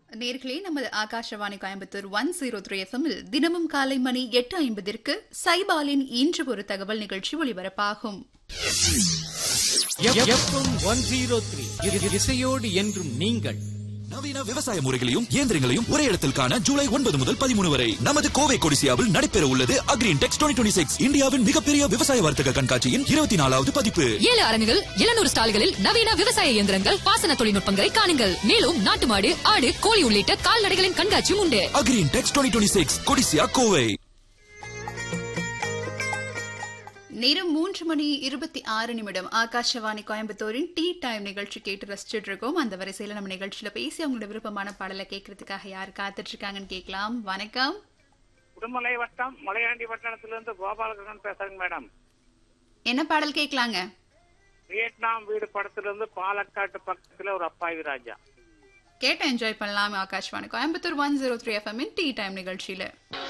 நேர்களே நமது Akashvani Coimbatore one zero three எஃப்எம்மில் தினமும் காலை மணி எட்டு ஐம்பதிற்கு சைபாலின் இன்று ஒரு தகவல் நிகழ்ச்சி ஒலிபரப்பாகும் எஃப்எம் ஒன் ஜீரோ த்ரீ இசையோடு என்றும் நீங்கள் நவீன விவசாய முறைகளையும் இயந்திரங்களையும் ஒரே இடத்தில் காண ஜூலை ஒன்பது முதல் பதிமூணு வரை நமது கோவை கொடிசியாவில் நடைபெற உள்ளது அக்ரீன் டெக்ஸ் டுவெண்ட்டி சிக்ஸ் இந்தியாவின் மிகப்பெரிய விவசாய வர்த்தக கண்காட்சியின் இருபத்தி நாலாவது பதிப்பு ஏழு அரங்குகள் எழுநூறு ஸ்டால்களில் நவீன விவசாய இயந்திரங்கள் பாசன தொழில்நுட்பங்களை காணுங்கள் மேலும் நாட்டு மாடு ஆடு கோழி உள்ளிட்ட கால்நடைகளின் கண்காட்சியும் உண்டு Agri Intex twenty six Codissia Kovai நேரம் மூன்று மணி இருபத்தி ஆறு நிமிடம் ஆகாஷவாணி கோயம்புத்தூரின் டீ டைம் நிகழ்ச்சி கேட்டு ரசிச்சுட்டு இருக்கோம் அந்த வரிசையில நம்ம நிகழ்ச்சியில பேசி அவங்களோட விருப்பமான பாடலை கேட்கறதுக்காக யார் காத்துட்டு இருக்காங்கன்னு கேட்கலாம் வணக்கம் உடுமலை வட்டம் மலையாண்டி பட்டணத்திலிருந்து கோபாலகிருஷ்ணன் பேசுறேங்க மேடம் என்ன பாடல் கேட்கலாங்க வியட்நாம் வீடு படத்திலிருந்து பாலக்காட்டு பக்கத்துல ஒரு அப்பாவி ராஜா கேட்டு என்ஜாய் பண்ணலாம் Akashvani Coimbatore one zero three எஃப்எம்மின் டீ டைம் நிகழ்ச்சியில